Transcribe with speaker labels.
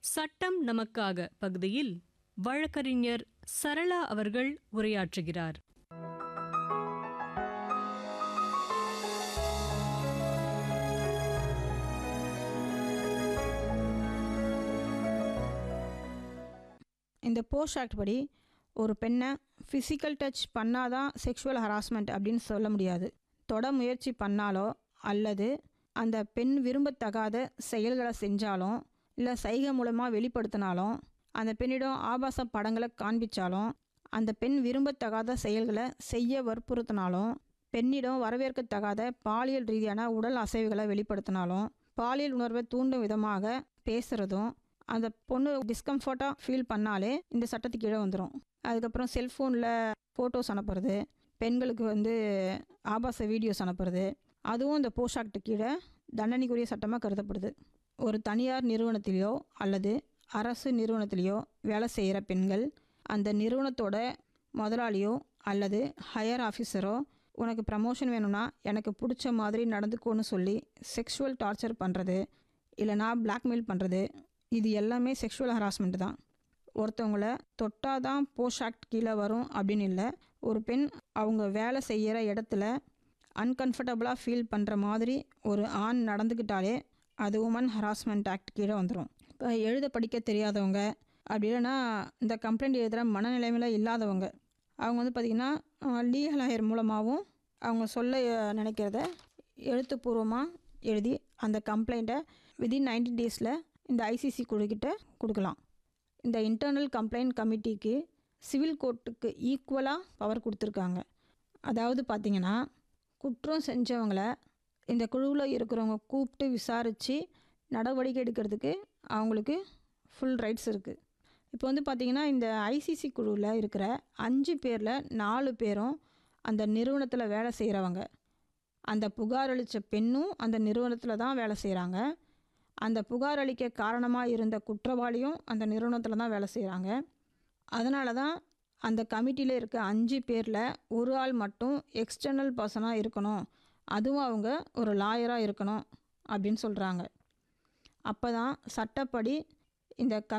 Speaker 1: சட்டம் நமக்காக பகுதியில் வழக்கறிஞர் சரளா அவர்கள் உரையாற்றுகிறார்
Speaker 2: இந்த போஸ்ட் ஆக்ட் படி ஒரு பெண்ணை ஃபிசிக்கல் டச் பண்ணாதான் செக்ஷுவல் ஹராஸ்மெண்ட் அப்படின்னு சொல்ல முடியாது தொட முயற்சி பண்ணாலோ அல்லது அந்த பெண் விரும்பத்தகாத செயல்களை செஞ்சாலும் இல்லை சைகை மூலமாக வெளிப்படுத்தினாலும் அந்த பெண்ணிடம் ஆபாச படங்களை காண்பிச்சாலும் அந்த பெண் விரும்பத்தகாத செயல்களை செய்ய வற்புறுத்தினாலும் பெண்ணிடம் வரவேற்கத்தகாத பாலியல் ரீதியான உடல் அசைவுகளை வெளிப்படுத்தினாலும் பாலியல் உணர்வை தூண்டும் விதமாக பேசுகிறதும் அந்த பொண்ணு டிஸ்கம்ஃபர்ட்டாக ஃபீல் பண்ணாலே இந்த சட்டத்துக்கு கீழே வந்துடும் அதுக்கப்புறம் செல்ஃபோனில் ஃபோட்டோஸ் அனுப்புறது பெண்களுக்கு வந்து ஆபாச வீடியோஸ் அனுப்புறது அதுவும் இந்த போஷ் ஆக்ட் கீழே தண்டனைக்குரிய சட்டமாக கருதப்படுது ஒரு தனியார் நிறுவனத்திலேயோ அல்லது அரசு நிறுவனத்திலேயோ வேலை செய்கிற பெண்கள் அந்த நிறுவனத்தோட முதலாளியோ அல்லது ஹையர் ஆஃபீஸரோ உனக்கு ப்ரமோஷன் வேணும்னா எனக்கு பிடிச்ச மாதிரி நடந்துக்கோன்னு சொல்லி செக்ஷுவல் டார்ச்சர் பண்ணுறது இல்லைனா பிளாக்மெயில் பண்ணுறது இது எல்லாமே செக்ஷுவல் ஹராஸ்மெண்ட் தான் ஒருத்தவங்கள தொட்டால் தான் போஷ் ஆக்ட் கீழே வரும் அப்படின்னு இல்லை ஒரு பெண் அவங்க வேலை செய்கிற இடத்துல அன்கம்ஃபர்டபுளாக ஃபீல் பண்ணுற மாதிரி ஒரு ஆண் நடந்துக்கிட்டாலே அது உமன் ஹராஸ்மெண்ட் ஆக்ட் கீழே வந்துடும் இப்போ எழுத படிக்க தெரியாதவங்க அப்படி இல்லைன்னா இந்த கம்ப்ளைண்ட் எழுதுகிற மனநிலைமையில் இல்லாதவங்க அவங்க வந்து பார்த்திங்கன்னா லீகல் ஹையர் மூலமாகவும் அவங்க சொல்ல அஹ், நினைக்கிறத எழுத்துப்பூர்வமாக எழுதி அந்த கம்ப்ளைண்ட்டை விதின் 90 டேஸில் இந்த ஐசிசி குழுக்கிட்ட கொடுக்கலாம் இந்த இன்டர்னல் கம்ப்ளைண்ட் கமிட்டிக்கு சிவில் கோர்ட்டுக்கு ஈக்குவலாக பவர் கொடுத்துருக்காங்க அதாவது பார்த்திங்கன்னா குற்றம் செஞ்சவங்கள இந்த குழுவில் இருக்கிறவங்க கூப்பிட்டு விசாரித்து நடவடிக்கை எடுக்கிறதுக்கு அவங்களுக்கு ஃபுல் ரைட்ஸ் இருக்குது இப்போ வந்து பார்த்திங்கன்னா இந்த ஐசிசி குழுவில் இருக்கிற அஞ்சு பேரில் நாலு பேரும் அந்த நிறுவனத்தில் வேலை செய்கிறவங்க அந்த புகார் அளித்த பெண்ணும் அந்த நிறுவனத்தில் தான் வேலை செய்கிறாங்க அந்த புகார் அளிக்க காரணமாக இருந்த குற்றவாளியும் அந்த நிறுவனத்தில் தான் வேலை செய்கிறாங்க அதனால தான் அந்த கமிட்டியில் இருக்க அஞ்சு பேரில் ஒரு ஆள் மட்டும் எக்ஸ்டர்னல் பர்சனாக இருக்கணும் அதுவும் அவங்க ஒரு லாயராக இருக்கணும் அப்படின்னு சொல்கிறாங்க அப்போ தான் சட்டப்படி இந்த கம்